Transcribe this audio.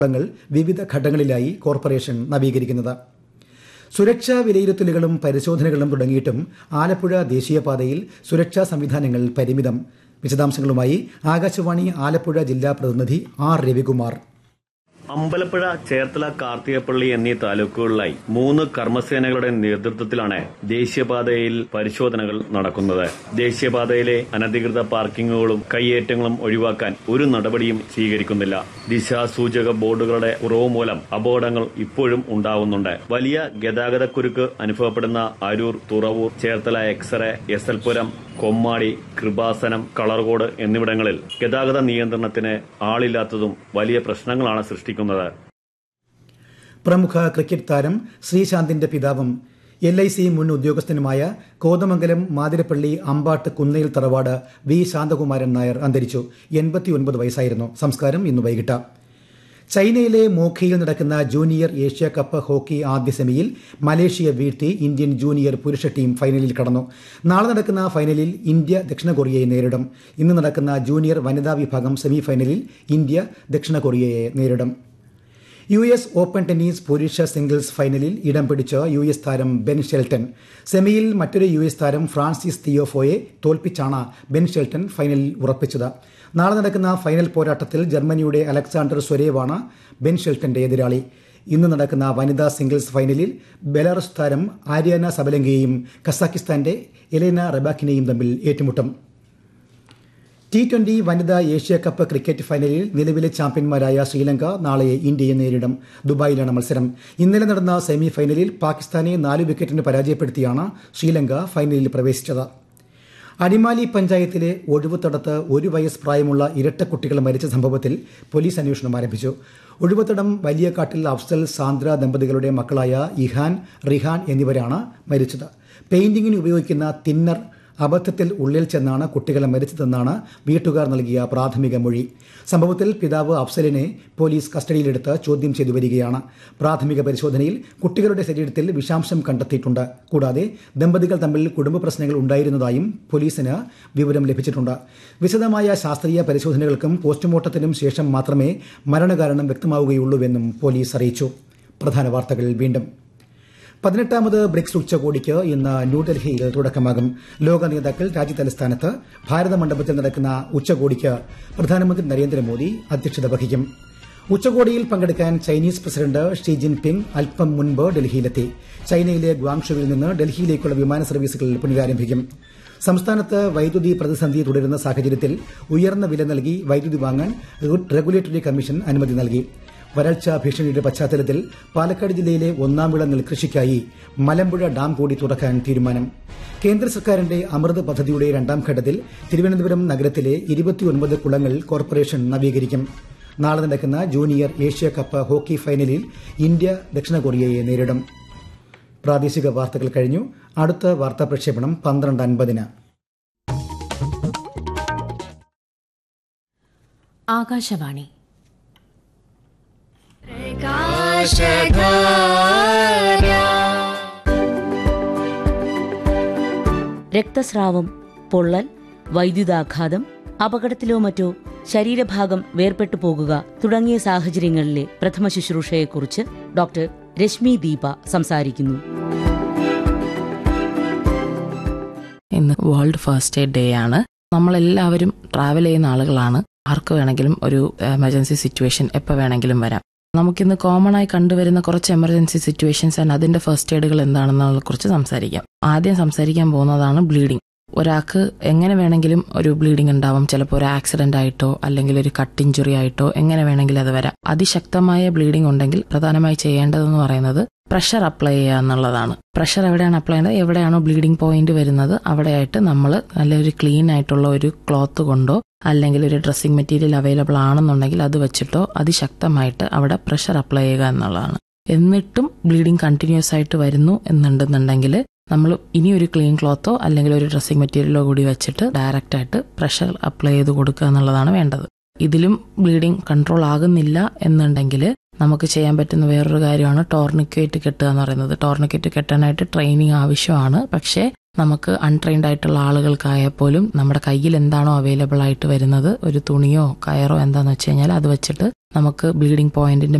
ങ്ങൾ വിവിധ ഘട്ടങ്ങളിലായി കോർപ്പറേഷൻ നവീകരിക്കുന്നത് സുരക്ഷാ വിലയിരുത്തലുകളും പരിശോധനകളും തുടങ്ങിയിട്ടും ആലപ്പുഴ ദേശീയപാതയിൽ സുരക്ഷാ സംവിധാനങ്ങൾ പരിമിതം വിശദാംശങ്ങളുമായി ആകാശവാണി ആലപ്പുഴ ജില്ലാ പ്രതിനിധി ആർ രവികുമാർ അമ്പലപ്പുഴ ചേർത്തല കാർത്തികപ്പള്ളി എന്നീ താലൂക്കുകളിലായി മൂന്ന് കർമ്മസേനകളുടെ നേതൃത്വത്തിലാണ് ദേശീയപാതയിൽ പരിശോധനകൾ നടക്കുന്നത് ദേശീയപാതയിലെ അനധികൃത പാർക്കിങ്ങുകളും കൈയേറ്റങ്ങളും ഒഴിവാക്കാൻ ഒരു നടപടിയും സ്വീകരിക്കുന്നില്ല ദിശാസൂചക ബോർഡുകളുടെ കുറവ് മൂലം അപകടങ്ങൾ ഇപ്പോഴും ഉണ്ടാവുന്നുണ്ട് വലിയ ഗതാഗതക്കുരുക്ക് അനുഭവപ്പെടുന്ന Aroor Thuravoor Cherthala X ray S L Puram Kommady Kripasanam Kalarcode എന്നിവിടങ്ങളിൽ ഗതാഗത നിയന്ത്രണത്തിന് ആളില്ലാത്തതും വലിയ പ്രശ്നങ്ങളാണ് സൃഷ്ടിക്കുന്നത് പ്രമുഖ ക്രിക്കറ്റ് താരം ശ്രീശാന്തിന്റെ പിതാവും എൽ ഐ സി മുൻ ഉദ്യോഗസ്ഥനുമായ കോതമംഗലം മാതിരപ്പള്ളി അമ്പാട്ട് കുന്നയിൽ തറവാട് വി ശാന്തകുമാരൻ നായർ അന്തരിച്ചു എൺപത്തിയൊൻപത് വയസ്സായിരുന്നു സംസ്കാരം ഇന്ന് വൈകിട്ട് ചൈനയിലെ മോഖയിൽ നടക്കുന്ന ജൂനിയർ ഏഷ്യ കപ്പ് ഹോക്കി ആദ്യ സെമിയിൽ മലേഷ്യ വീഴ്ത്തി ഇന്ത്യൻ ജൂനിയർ പുരുഷ ടീം ഫൈനലിൽ കടന്നു നാളെ നടക്കുന്ന ഫൈനലിൽ ഇന്ത്യ ദക്ഷിണ കൊറിയയെ നേരിടും ഇന്ന് നടക്കുന്ന ജൂനിയർ വനിതാ വിഭാഗം സെമി ഫൈനലിൽ ഇന്ത്യ ദക്ഷിണ കൊറിയയെ നേരിടും യു എസ് ഓപ്പൺ ടെന്നീസ് പുരുഷ സിംഗിൾസ് ഫൈനലിൽ ഇടം പിടിച്ച യു എസ് താരം ബെൻ ഷെൽട്ടൺ സെമിയിൽ മറ്റൊരു യു എസ് താരം ഫ്രാൻസിസ് തിയോഫോയെ തോൽപ്പിച്ചാണ് ബെൻ ഷെൽട്ടൺ ഫൈനലിൽ ഉറപ്പിച്ചത് നാളെ നടക്കുന്ന ഫൈനൽ പോരാട്ടത്തിൽ ജർമ്മനിയുടെ അലക്സാണ്ടർ സ്വരേവാണ് ബെൻ ഷെൽട്ടന്റെ എതിരാളി ഇന്ന് നടക്കുന്ന വനിതാ സിംഗിൾസ് ഫൈനലിൽ ബെലാറസ് താരം ആര്യാന സബലങ്കയെയും കസാക്കിസ്ഥാന്റെ എലേന റബാക്കിനെയും തമ്മിൽ ഏറ്റുമുട്ടും ടി ട്വന്റി വനിതാ ഏഷ്യ കപ്പ് ക്രിക്കറ്റ് ഫൈനലിൽ നിലവിലെ ചാമ്പ്യന്മാരായ ശ്രീലങ്ക നാളെ ഇന്ത്യയെ നേരിടും ദുബായിലാണ് മത്സരം ഇന്നലെ നടന്ന സെമി ഫൈനലിൽ പാകിസ്ഥാനെ നാല് വിക്കറ്റിന് പരാജയപ്പെടുത്തിയാണ് ശ്രീലങ്ക ഫൈനലിൽ പ്രവേശിച്ചത് അടിമാലി പഞ്ചായത്തിലെ ഒഴിവുത്തടത്ത് ഒരു വയസ്സ് പ്രായമുള്ള ഇരട്ട കുട്ടികൾ മരിച്ച സംഭവത്തിൽ പോലീസ് അന്വേഷണം ആരംഭിച്ചു ഒഴിവുത്തടം വലിയകാട്ടിൽ അഫ്സൽ സാന്ദ്ര ദമ്പതികളുടെ മക്കളായ ഇഹാൻ റിഹാൻ എന്നിവരാണ് മരിച്ചത് പെയിന്റിങ്ങിന് ഉപയോഗിക്കുന്ന തിന്നർ അബദ്ധത്തിൽ ഉള്ളിൽ ചെന്നാണ് കുട്ടികളെ മരിച്ചതെന്നാണ് വീട്ടുകാർ നൽകിയ പ്രാഥമിക മൊഴി സംഭവത്തിൽ പിതാവ് അഫ്സലിനെ പോലീസ് കസ്റ്റഡിയിലെടുത്ത് ചോദ്യം ചെയ്തു വരികയാണ് പ്രാഥമിക പരിശോധനയിൽ കുട്ടികളുടെ ശരീരത്തിൽ വിഷാംശം കണ്ടെത്തിയിട്ടുണ്ട് കൂടാതെ ദമ്പതികൾ തമ്മിൽ കുടുംബ പ്രശ്നങ്ങൾ ഉണ്ടായിരുന്നതായും പോലീസിന് വിവരം ലഭിച്ചിട്ടുണ്ട് വിശദമായ ശാസ്ത്രീയ പരിശോധനകൾക്കും പോസ്റ്റ്മോർട്ടത്തിനും ശേഷം മാത്രമേ മരണകാരണം വ്യക്തമാവുകയുള്ളൂവെന്നും പോലീസ് അറിയിച്ചു പ്രധാന വാർത്തകൾ വീണ്ടും പതിനെട്ടാമത് ബ്രിക്സ് ഉച്ചകോടിക്ക് ഇന്ന് ന്യൂഡൽഹിയിൽ തുടക്കമാകും ലോക നേതാക്കൾ രാജ്യതലസ്ഥാനത്ത് ഭാരത മണ്ഡപത്തിൽ നടക്കുന്ന ഉച്ചകോടിക്ക് പ്രധാനമന്ത്രി നരേന്ദ്രമോദി അധ്യക്ഷത വഹിക്കും ഉച്ചകോടിയിൽ പങ്കെടുക്കാൻ ചൈനീസ് പ്രസിഡന്റ് ഷീ ജിൻപിങ് അല്പം മുൻപ് ഡൽഹിയിലെത്തി ചൈനയിലെ ഗ്വാങ്ഷുവിൽ നിന്ന് ഡൽഹിയിലേക്കുള്ള വിമാന സർവീസുകൾ പുനരാരംഭിക്കും സംസ്ഥാനത്ത് വൈദ്യുതി പ്രതിസന്ധി തുടരുന്ന സാഹചര്യത്തിൽ ഉയർന്ന വില നൽകി വൈദ്യുതി വാങ്ങാൻ റെഗുലേറ്ററി കമ്മീഷൻ അനുമതി നൽകി വരൾച്ച ഭീഷണിയുടെ പശ്ചാത്തലത്തിൽ പാലക്കാട് ജില്ലയിലെ ഒന്നാം വിള നെൽകൃഷിക്കായി മലമ്പുഴ ഡാം കൂടി തുറക്കാൻ തീരുമാനം കേന്ദ്ര സർക്കാരിന്റെ അമൃത് പദ്ധതിയുടെ രണ്ടാം ഘട്ടത്തിൽ തിരുവനന്തപുരം നഗരത്തിലെ ഇരുപത്തിയൊൻപത് കുളങ്ങൾ കോർപ്പറേഷൻ നവീകരിക്കും നാളെ നടക്കുന്ന ജൂനിയർ ഏഷ്യ കപ്പ് ഹോക്കി ഫൈനലിൽ ഇന്ത്യ ദക്ഷിണ കൊറിയയെ നേരിടും പ്രാദേശിക വാർത്തകൾ കഴിഞ്ഞു അടുത്ത വാർത്താ പ്രക്ഷേപണം പന്ത്രണ്ട് അൻപതിന് ആകാശവാണി രക്തസ്രാവം പൊള്ളൽ വൈദ്യുതാഘാതം അപകടത്തിലോ മറ്റോ ശരീരഭാഗം വേർപെട്ടു പോകുക തുടങ്ങിയ സാഹചര്യങ്ങളിലെ പ്രഥമ ശുശ്രൂഷയെക്കുറിച്ച് ഡോക്ടർ രശ്മി ദീപ സംസാരിക്കുന്നു ഇന്ന് വേൾഡ് ഫസ്റ്റ് എയ്ഡ് ഡേ ആണ് നമ്മളെല്ലാവരും ട്രാവൽ ചെയ്യുന്ന ആളുകളാണ് ആർക്ക് വേണമെങ്കിലും ഒരു എമർജൻസി സിറ്റുവേഷൻ എപ്പോൾ വേണമെങ്കിലും വരാം നമുക്കിന്ന് കോമൺ ആയി കണ്ടുവരുന്ന കുറച്ച് എമർജൻസി സിറ്റുവേഷൻസ് ആൻഡ് അതിന്റെ ഫസ്റ്റ് എയ്ഡുകൾ എന്താണെന്നതിനെ കുറിച്ച് സംസാരിക്കാം ആദ്യം സംസാരിക്കാൻ പോകുന്നതാണ് ബ്ലീഡിംഗ് ഒരാൾക്ക് എങ്ങനെ വേണമെങ്കിലും ഒരു ബ്ലീഡിംഗ് ഉണ്ടാവും ചിലപ്പോൾ ഒരു ആക്സിഡന്റ് ആയിട്ടോ അല്ലെങ്കിൽ ഒരു കട്ട് ഇഞ്ചുറി ആയിട്ടോ എങ്ങനെ വേണമെങ്കിലും അത് വരാം അതിശക്തമായ ബ്ലീഡിംഗ് ഉണ്ടെങ്കിൽ പ്രധാനമായി ചെയ്യേണ്ടതെന്ന് പറയുന്നത് പ്രഷർ അപ്ലൈ ചെയ്യുക എന്നുള്ളതാണ് പ്രഷർ എവിടെയാണ് അപ്ലൈ ചെയ്യുന്നത് എവിടെയാണോ ബ്ലീഡിംഗ് പോയിന്റ് വരുന്നത് അവിടെയായിട്ട് നമ്മൾ നല്ലൊരു ക്ലീൻ ആയിട്ടുള്ള ഒരു ക്ലോത്ത് കൊണ്ടോ അല്ലെങ്കിൽ ഒരു ഡ്രസ്സിംഗ് മെറ്റീരിയൽ അവൈലബിൾ ആണെന്നുണ്ടെങ്കിൽ അത് വെച്ചിട്ടോ അതിശക്തമായിട്ട് അവിടെ പ്രഷർ അപ്ലൈ ചെയ്യുക എന്നുള്ളതാണ് എന്നിട്ടും ബ്ലീഡിംഗ് കണ്ടിന്യൂസ് ആയിട്ട് വരുന്നു എന്നുണ്ടെന്നുണ്ടെങ്കിൽ നമ്മൾ ഇനി ഒരു ക്ലീൻ ക്ലോത്തോ അല്ലെങ്കിൽ ഒരു ഡ്രസ്സിംഗ് മെറ്റീരിയലോ കൂടി വെച്ചിട്ട് ഡയറക്റ്റ് ആയിട്ട് പ്രഷർ അപ്ലൈ ചെയ്ത് കൊടുക്കുക എന്നുള്ളതാണ് വേണ്ടത് ഇതിലും ബ്ലീഡിംഗ് കൺട്രോൾ ആകുന്നില്ല എന്നുണ്ടെങ്കിൽ നമുക്ക് ചെയ്യാൻ പറ്റുന്ന വേറൊരു കാര്യമാണ് ടോർണിക്കേറ്റ് കെട്ടുക എന്ന് പറയുന്നത് ടോർണിക്കേറ്റ് കെട്ടാനായിട്ട് ട്രെയിനിങ് ആവശ്യമാണ് പക്ഷേ നമുക്ക് അൺട്രെയിൻഡ് ആയിട്ടുള്ള ആളുകൾക്കായാൽ പോലും നമ്മുടെ കയ്യിൽ എന്താണോ അവൈലബിൾ ആയിട്ട് വരുന്നത് ഒരു തുണിയോ കയറോ എന്താന്ന് വെച്ച് കഴിഞ്ഞാൽ അത് വെച്ചിട്ട് നമുക്ക് ബ്ലീഡിംഗ് പോയിന്റിന്റെ